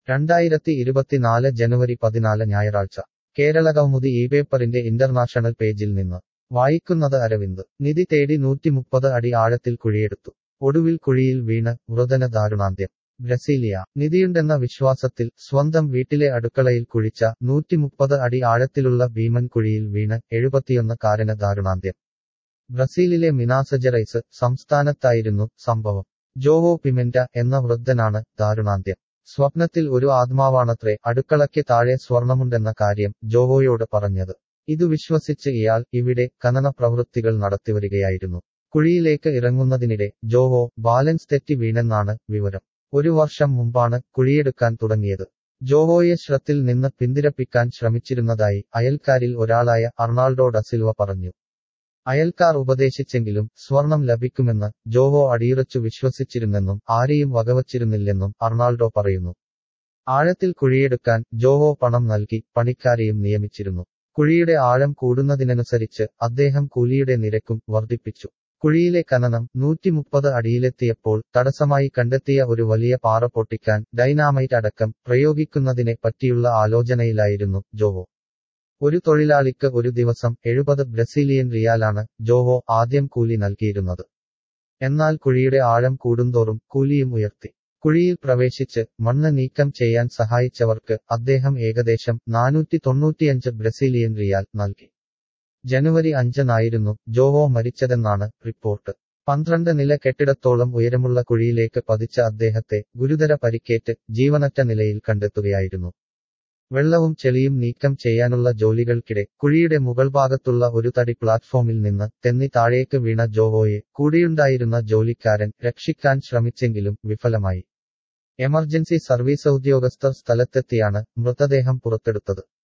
രണ്ടായിരത്തി ഇരുപത്തിനാല് ജനുവരി പതിനാല് ഞായറാഴ്ച കേരളകൗമുദി ഈ പേപ്പറിന്റെ ഇന്റർനാഷണൽ പേജിൽ നിന്ന് വായിക്കുന്നത് അരവിന്ദ് നിധി തേടി നൂറ്റിമുപ്പത് അടി ആഴത്തിൽ കുഴിയെടുത്തു ഒടുവിൽ കുഴിയിൽ വീണ് വൃതന ദാരുണാന്ത്യം ബ്രസീലിയ നിധിയുണ്ടെന്ന വിശ്വാസത്തിൽ സ്വന്തം വീട്ടിലെ അടുക്കളയിൽ കുഴിച്ച നൂറ്റിമുപ്പത് അടി ആഴത്തിലുള്ള ഭീമൻ കുഴിയിൽ വീണ് എഴുപത്തിയൊന്ന് കാരന് ദാരുണാന്ത്യം ബ്രസീലിലെ മിനാസജറൈസ് സംസ്ഥാനത്തായിരുന്നു സംഭവം ജോവോ പിമെന്റ എന്ന വൃദ്ധനാണ് ദാരുണാന്ത്യം സ്വപ്നത്തിൽ ഒരു ആത്മാവാണത്രേ അടുക്കളയ്ക്ക് താഴെ സ്വർണമുണ്ടെന്ന കാര്യം ജോവോയോട് പറഞ്ഞത് ഇതു വിശ്വസിച്ച് ഇയാൾ ഇവിടെ ഖനന പ്രവൃത്തികൾ നടത്തിവരികയായിരുന്നു കുഴിയിലേക്ക് ഇറങ്ങുന്നതിനിടെ ജോവോ ബാലൻസ് തെറ്റി വീണെന്നാണ് വിവരം ഒരു വർഷം മുമ്പാണ് കുഴിയെടുക്കാൻ തുടങ്ങിയത് ജോവോയെ ശ്രത്തിൽ നിന്ന് പിന്തിരപ്പിക്കാൻ ശ്രമിച്ചിരുന്നതായി അയൽക്കാരിൽ ഒരാളായ അർണാൾഡോ ഡസിൽവ പറഞ്ഞു അയൽക്കാർ ഉപദേശിച്ചെങ്കിലും സ്വർണം ലഭിക്കുമെന്ന് ജോവോ അടിയുറച്ചു വിശ്വസിച്ചിരുന്നെന്നും ആരെയും വകവച്ചിരുന്നില്ലെന്നും അർണാൾഡോ പറയുന്നു ആഴത്തിൽ കുഴിയെടുക്കാൻ ജോവോ പണം നൽകി പണിക്കാരെയും നിയമിച്ചിരുന്നു കുഴിയുടെ ആഴം കൂടുന്നതിനനുസരിച്ച് അദ്ദേഹം കൂലിയുടെ നിരക്കും വർദ്ധിപ്പിച്ചു കുഴിയിലെ ഖനനം നൂറ്റിമുപ്പത് അടിയിലെത്തിയപ്പോൾ തടസ്സമായി കണ്ടെത്തിയ ഒരു വലിയ പാറ പൊട്ടിക്കാൻ ഡൈനാമൈറ്റ് അടക്കം പ്രയോഗിക്കുന്നതിനെ പറ്റിയുള്ള ആലോചനയിലായിരുന്നു ജോവോ ഒരു തൊഴിലാളിക്ക് ഒരു ദിവസം എഴുപത് ബ്രസീലിയൻ റിയാലാണ് ജോവോ ആദ്യം കൂലി നൽകിയിരുന്നത് എന്നാൽ കുഴിയുടെ ആഴം കൂടുന്തോറും കൂലിയും ഉയർത്തി കുഴിയിൽ പ്രവേശിച്ച് മണ്ണ് നീക്കം ചെയ്യാൻ സഹായിച്ചവർക്ക് അദ്ദേഹം ഏകദേശം നാനൂറ്റി തൊണ്ണൂറ്റിയഞ്ച് ബ്രസീലിയൻ റിയാൽ നൽകി ജനുവരി അഞ്ചിനായിരുന്നു ജോവോ മരിച്ചതെന്നാണ് റിപ്പോർട്ട് പന്ത്രണ്ട് നില കെട്ടിടത്തോളം ഉയരമുള്ള കുഴിയിലേക്ക് പതിച്ച അദ്ദേഹത്തെ ഗുരുതര പരിക്കേറ്റ് ജീവനറ്റ നിലയിൽ കണ്ടെത്തുകയായിരുന്നു വെള്ളവും ചെളിയും നീക്കം ചെയ്യാനുള്ള ജോലികൾക്കിടെ കുഴിയുടെ മുകൾ ഭാഗത്തുള്ള ഒരു തടി പ്ലാറ്റ്ഫോമിൽ നിന്ന് തെന്നി താഴേക്ക് വീണ ജോവോയെ കൂടിയുണ്ടായിരുന്ന ജോലിക്കാരൻ രക്ഷിക്കാൻ ശ്രമിച്ചെങ്കിലും വിഫലമായി എമർജൻസി സർവീസ് ഉദ്യോഗസ്ഥർ സ്ഥലത്തെത്തിയാണ് മൃതദേഹം പുറത്തെടുത്തത്